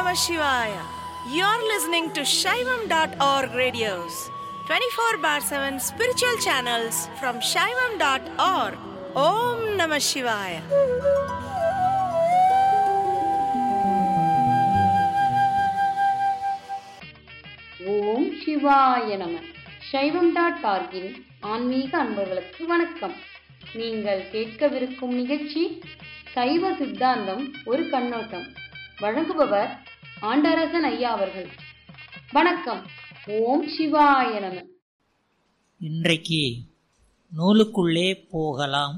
Namah Shivaya. You're listening to Shaivam.org radios, 24 bar 7 spiritual channels from Shaivam.org. Om Namah Shivaya. ஓம் சிவாய நம சைவம் dot ஆர்கின் ஆன்மீக அன்பர்களுக்கு வணக்கம் நீங்கள் கேட்கவிருக்கும் நிகழ்ச்சி சைவ சித்தாந்தம் ஒரு கண்ணோட்டம் வழங்குபவர் ஆண்டரசன் ஐயா அவர்கள் வணக்கம் ஓம் சிவாய நம இன்றைக்கு நூலுக்குள்ளே போகலாம்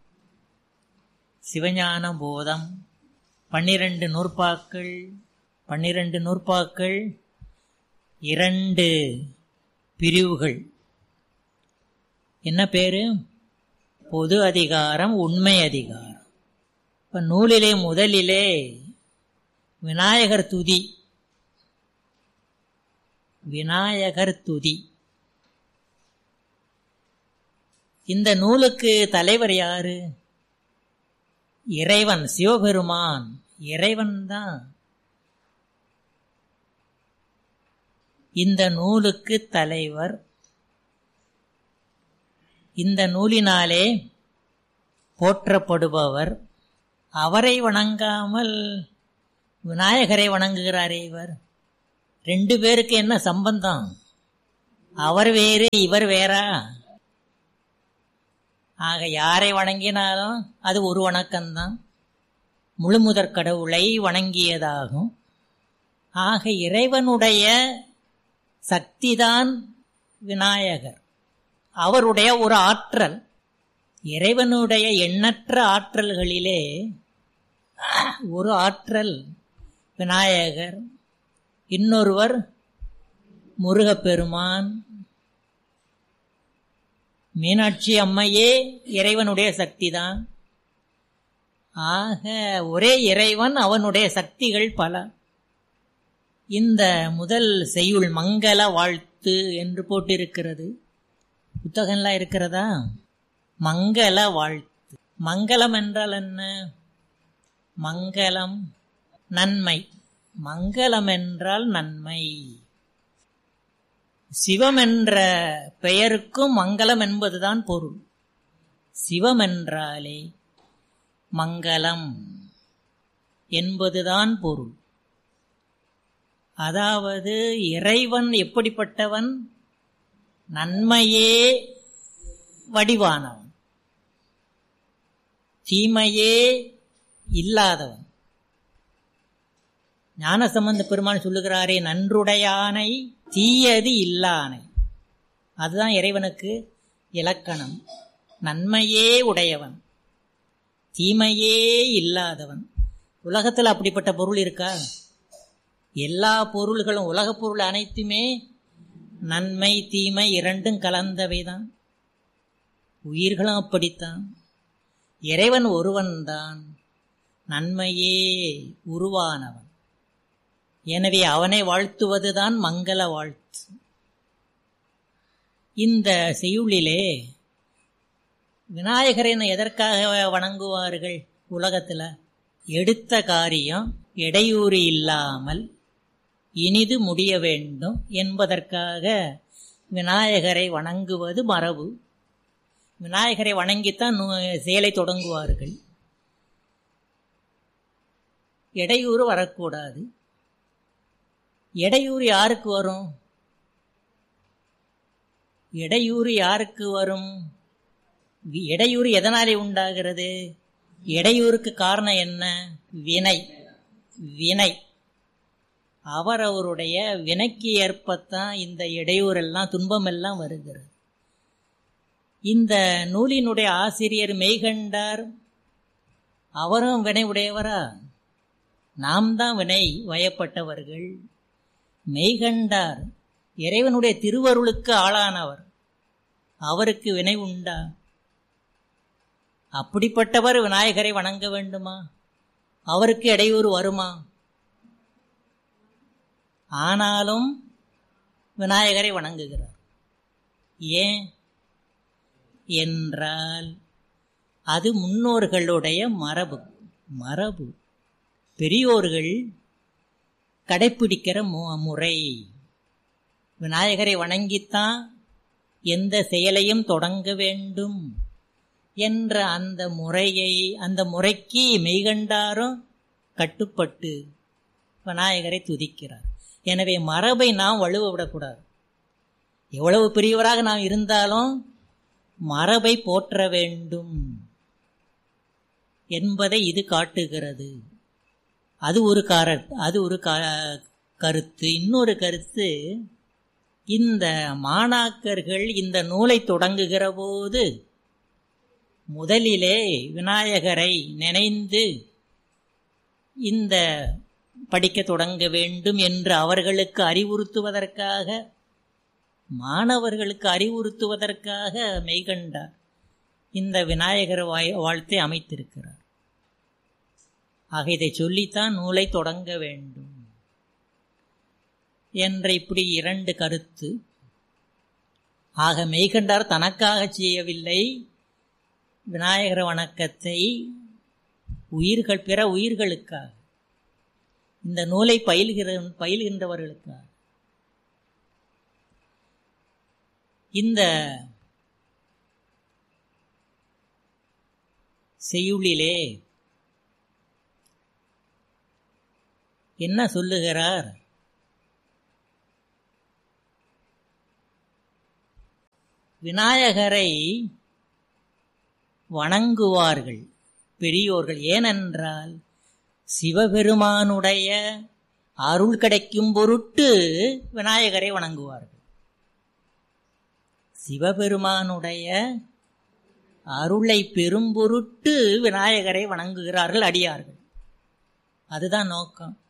சிவஞான போதம் பன்னிரண்டு நூற்பாக்கள் பன்னிரண்டு நூற்பாக்கள் இரண்டு பிரிவுகள் என்ன பேரு பொது அதிகாரம் உண்மை அதிகாரம் இப்ப நூலிலே முதலிலே விநாயகர் துதி விநாயகர் துதி இந்த நூலுக்கு தலைவர் யாரு இறைவன் சிவபெருமான் இறைவன் தான் இந்த நூலுக்கு தலைவர் இந்த நூலினாலே போற்றப்படுபவர் அவரை வணங்காமல் விநாயகரை வணங்குகிறாரே இவர் ரெண்டு பேருக்கு என்ன சம்பந்தம் அவர் வேறு இவர் வேறா ஆக யாரை வணங்கினாலும் அது ஒரு வணக்கம்தான் முழுமுதற் கடவுளை வணங்கியதாகும் ஆக இறைவனுடைய சக்திதான் விநாயகர் அவருடைய ஒரு ஆற்றல் இறைவனுடைய எண்ணற்ற ஆற்றல்களிலே ஒரு ஆற்றல் விநாயகர் இன்னொருவர் முருகப்பெருமான் மீனாட்சி அம்மையே இறைவனுடைய சக்திதான் ஆக ஒரே இறைவன் அவனுடைய சக்திகள் பல இந்த முதல் செய்யுள் மங்கள வாழ்த்து என்று போட்டிருக்கிறது புத்தகம்லாம் இருக்கிறதா மங்கள வாழ்த்து மங்களம் என்றால் என்ன மங்களம் நன்மை மங்களம் என்றால் நன்மை சிவம் என்ற பெயருக்கும் மங்களம் என்பதுதான் பொருள் சிவம் என்றாலே மங்களம் என்பதுதான் பொருள் அதாவது இறைவன் எப்படிப்பட்டவன் நன்மையே வடிவானவன் தீமையே இல்லாதவன் ஞானசம்பந்த பெருமான் சொல்லுகிறாரே நன்றுடையானை தீயது இல்லானை அதுதான் இறைவனுக்கு இலக்கணம் நன்மையே உடையவன் தீமையே இல்லாதவன் உலகத்தில் அப்படிப்பட்ட பொருள் இருக்கா எல்லா பொருள்களும் உலகப் பொருள் அனைத்துமே நன்மை தீமை இரண்டும் கலந்தவைதான் உயிர்களும் அப்படித்தான் இறைவன் ஒருவன்தான் நன்மையே உருவானவன் எனவே அவனை வாழ்த்துவதுதான் மங்கள வாழ்த்து இந்த செய்யுளிலே விநாயகரை எதற்காக வணங்குவார்கள் உலகத்தில் எடுத்த காரியம் இடையூறு இல்லாமல் இனிது முடிய வேண்டும் என்பதற்காக விநாயகரை வணங்குவது மரபு விநாயகரை வணங்கித்தான் செயலை தொடங்குவார்கள் இடையூறு வரக்கூடாது இடையூறு யாருக்கு வரும் இடையூறு யாருக்கு வரும் இடையூறு எதனாலே உண்டாகிறது இடையூறுக்கு காரணம் என்ன வினை வினை அவரவருடைய வினைக்கு ஏற்பத்தான் இந்த இடையூறெல்லாம் துன்பமெல்லாம் வருகிறது இந்த நூலினுடைய ஆசிரியர் மெய்கண்டார் அவரும் வினை உடையவரா நாம் தான் வினை வயப்பட்டவர்கள் மெய்கண்டார் இறைவனுடைய திருவருளுக்கு ஆளானவர் அவருக்கு வினை உண்டா அப்படிப்பட்டவர் விநாயகரை வணங்க வேண்டுமா அவருக்கு இடையூறு வருமா ஆனாலும் விநாயகரை வணங்குகிறார் ஏன் என்றால் அது முன்னோர்களுடைய மரபு மரபு பெரியோர்கள் கடைப்பிடிக்கிற மு- முறை விநாயகரை வணங்கித்தான் எந்த செயலையும் தொடங்க வேண்டும் என்ற அந்த முறையை அந்த முறைக்கு மெய்கண்டாரும் கட்டுப்பட்டு விநாயகரை துதிக்கிறார் எனவே மரபை நாம் வலுவ விடக்கூடாது எவ்வளவு பெரியவராக நாம் இருந்தாலும் மரபை போற்ற வேண்டும் என்பதை இது காட்டுகிறது அது ஒரு கார அது ஒரு கா- கருத்து இன்னொரு கருத்து இந்த மாணாக்கர்கள் இந்த நூலை தொடங்குகிற போது முதலிலே விநாயகரை நினைந்து இந்த படிக்க தொடங்க வேண்டும் என்று அவர்களுக்கு அறிவுறுத்துவதற்காக மாணவர்களுக்கு அறிவுறுத்துவதற்காக மெய்கண்டார் இந்த விநாயகர் வாய் வாழ்த்தை அமைத்திருக்கிறார் ஆக இதை சொல்லித்தான் நூலை தொடங்க வேண்டும் என்ற இப்படி இரண்டு கருத்து ஆக மெய்கண்டார் தனக்காக செய்யவில்லை விநாயகர் வணக்கத்தை உயிர்கள் பிற உயிர்களுக்காக இந்த நூலை பயில்கிற பயில்கின்றவர்களுக்காக இந்த செய்யுளிலே என்ன சொல்லுகிறார் விநாயகரை வணங்குவார்கள் பெரியோர்கள் ஏனென்றால் சிவபெருமானுடைய அருள் கிடைக்கும் பொருட்டு விநாயகரை வணங்குவார்கள் சிவபெருமானுடைய அருளை பெரும் பொருட்டு விநாயகரை வணங்குகிறார்கள் அடியார்கள் அதுதான் நோக்கம்